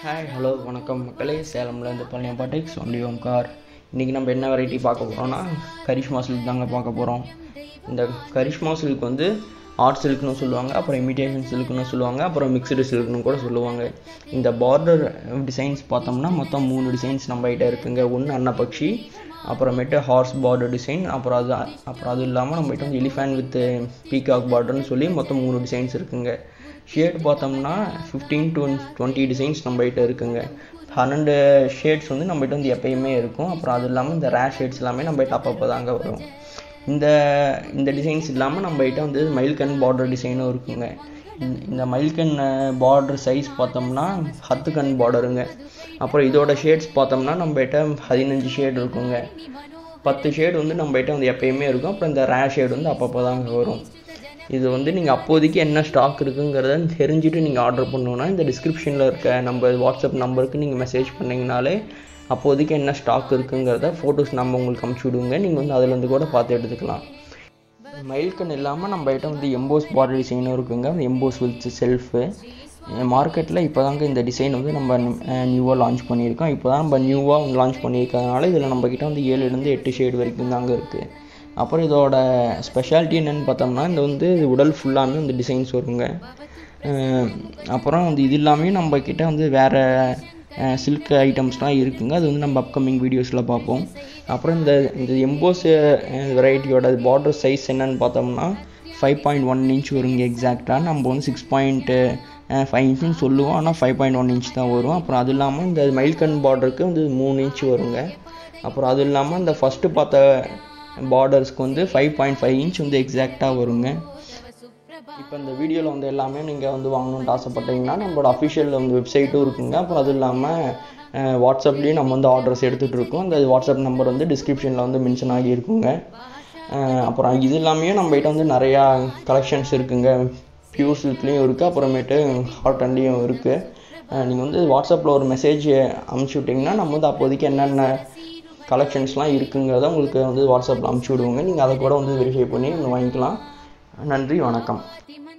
hi hello வணக்கம் மக்களே சேலம்லேருந்து பழனியம் பாட்டிக்ஸ் only Omkar இன்றைக்கி நம்ம என்ன வெரைட்டி பார்க்க போகிறோம்னா கரிஷ்மா சில்க் தாங்க பார்க்க போகிறோம் இந்த கரிஷ்மா சில்க் வந்து ஆர்ட் சில்க்னு சொல்லுவாங்க அப்புறம் இமிடேஷன் சில்க்னு சொல்லுவாங்க அப்புறம் மிக்சடு சில்க்னு கூட சொல்லுவாங்க இந்த பார்டர் டிசைன்ஸ் பார்த்தோம்னா மொத்தம் மூணு டிசைன்ஸ் நம்ம கிட்ட இருக்குங்க ஒன்று அன்னபக்ஷி அப்புறமேட்டு ஹார்ஸ் பார்டர் டிசைன் அப்புறம் அது அப்புறம் அது இல்லாமல் நம்மகிட்ட வந்து எலிஃபேண்ட் வித் பீகாக் பார்டர்னு சொல்லி மொத்தம் மூணு டிசைன்ஸ் இருக்குங்க ஷேட் பார்த்தோம்னா ஃபிஃப்டீன் டு டுவெண்ட்டி டிசைன்ஸ் நம்மகிட்ட இருக்குங்க பன்னெண்டு ஷேட்ஸ் வந்து நம்மகிட்ட வந்து எப்பயுமே இருக்கும் அப்புறம் அது இல்லாமல் இந்த ரேர் ஷேட்ஸ் எல்லாமே நம்மகிட்ட அப்பப்போ தாங்க வரும் இந்த இந்த டிசைன்ஸ் இல்லாமல் நம்மகிட்ட வந்து மயில்கண் பார்டர் டிசைனும் இருக்குங்க இந்த- இந்த மயில்கண் பார்டர் சைஸ் பார்த்தோம்னா ஹத்து கண் பார்டருங்க அப்புறம் இதோட ஷேட்ஸ் பார்த்தோம்னா நம்மகிட்ட பதினஞ்சு ஷேட் இருக்குங்க பத்து ஷேடு வந்து நம்மகிட்ட வந்து எப்பயுமே இருக்கும் அப்புறம் இந்த ரேர் ஷேடு வந்து அப்பப்போ தாங்க வரும் இது வந்து நீங்கள் அப்போதைக்கு என்ன ஸ்டாக் இருக்குங்கிறத தெரிஞ்சுட்டு நீங்கள் ஆர்டர் பண்ணணுன்னா இந்த டிஸ்கிரிப்ஷனில் இருக்க நம்ம வாட்ஸ்அப் நம்பருக்கு நீங்கள் மெசேஜ் பண்ணிங்கனாலே அப்போதைக்கு என்ன ஸ்டாக் இருக்குங்கிறத ஃபோட்டோஸ் நம்ம உங்களுக்கு அமுச்சு விடுங்க நீங்கள் வந்து அதுலேருந்து கூட பார்த்து எடுத்துக்கலாம் மயில்கன் இல்லாமல் நம்ம கிட்ட வந்து எம்போஸ் பார்டர் டிசைனும் இருக்குங்க அந்த எம்போஸ் வித் செல்ஃபு மார்க்கெட்டில் இப்போ தாங்க இந்த டிசைன் வந்து நம்ம நியூவாக லான்ச் பண்ணியிருக்கோம் இப்போ தான் நம்ம நியூவாக லான்ச் பண்ணியிருக்கிறதுனால இதில் நம்மக்கிட்ட வந்து ஏழுலேருந்து எட்டு ஷேடு வரைக்கும் தாங்க இருக்குது அப்புறம் இதோட ஸ்பெஷாலிட்டி என்னென்னு பார்த்தோம்னா இந்த வந்து உடல் ஃபுல்லாமே வந்து டிசைன்ஸ் வருங்க அஹ் அப்புறம் வந்து இது இல்லாமே நம்ம கிட்ட வந்து வேறு சில்க் ஐட்டம்ஸ்லாம் இருக்குங்க அது வந்து நம்ம அப்கமிங் வீடியோஸில் பார்ப்போம் அப்புறம் இந்த இந்த எம்போஸ் வெரைட்டியோட பார்டர் சைஸ் என்னன்னு பார்த்தோம்னா ஃபைவ் பாயிண்ட் ஒன் இன்ச் வருங்க எக்ஸாக்டாக நம்ம வந்து சிக்ஸ் பாயிண்ட்டு ஃபைவ் இன்ச்சுன்னு சொல்லுவோம் ஆனால் ஃபைவ் பாயிண்ட் ஒன் இன்ச் தான் வரும் அப்புறம் அது இல்லாமல் இந்த மைல்கன் பார்டருக்கு வந்து மூணு இன்ச் வருங்க அப்புறம் அது இல்லாமல் இந்த ஃபஸ்ட்டு பார்த்த பார்டர்ஸ்க்கு வந்து ஃபைவ் பாயிண்ட் ஃபைவ் இன்ச் வந்து எக்ஸாக்டாக வருங்க இப்போ இந்த வீடியோவில் வந்து எல்லாமே நீங்கள் வந்து வாங்கணுன்ட்டு ஆசைப்பட்டீங்கன்னா நம்மளோட அஃபிஷியல் வந்து வெப்சைட்டும் இருக்குங்க அப்புறம் அது இல்லாமல் வாட்ஸ்அப்லேயும் நம்ம வந்து ஆர்டர்ஸ் எடுத்துகிட்டு இருக்கோம் அந்த வாட்ஸ்அப் நம்பர் வந்து டிஸ்கிரிப்ஷனில் வந்து மென்ஷன் ஆகி இருக்குங்க அஹ் அப்புறம் இது இல்லாமையும் நம்மகிட்ட வந்து நிறையா கலெக்ஷன்ஸ் இருக்குங்க பியூர் சில்க்லேயும் இருக்குது அப்புறமேட்டு ஹாட் அண்ட்லேயும் இருக்குது நீங்கள் வந்து வாட்ஸ்அப்பில் ஒரு மெசேஜ் அமுச்சு விட்டிங்கன்னா நம்ம வந்து அப்போதைக்கு என்னென்ன கலெக்ஷன்ஸ்லாம் இருக்குங்கிறத உங்களுக்கு வந்து வாட்ஸ்அப்பில் அமுச்சு விடுவோங்க நீங்கள் அதை கூட வந்து வெரிஃபை பண்ணி வாங்கிக்கலாம் நன்றி வணக்கம்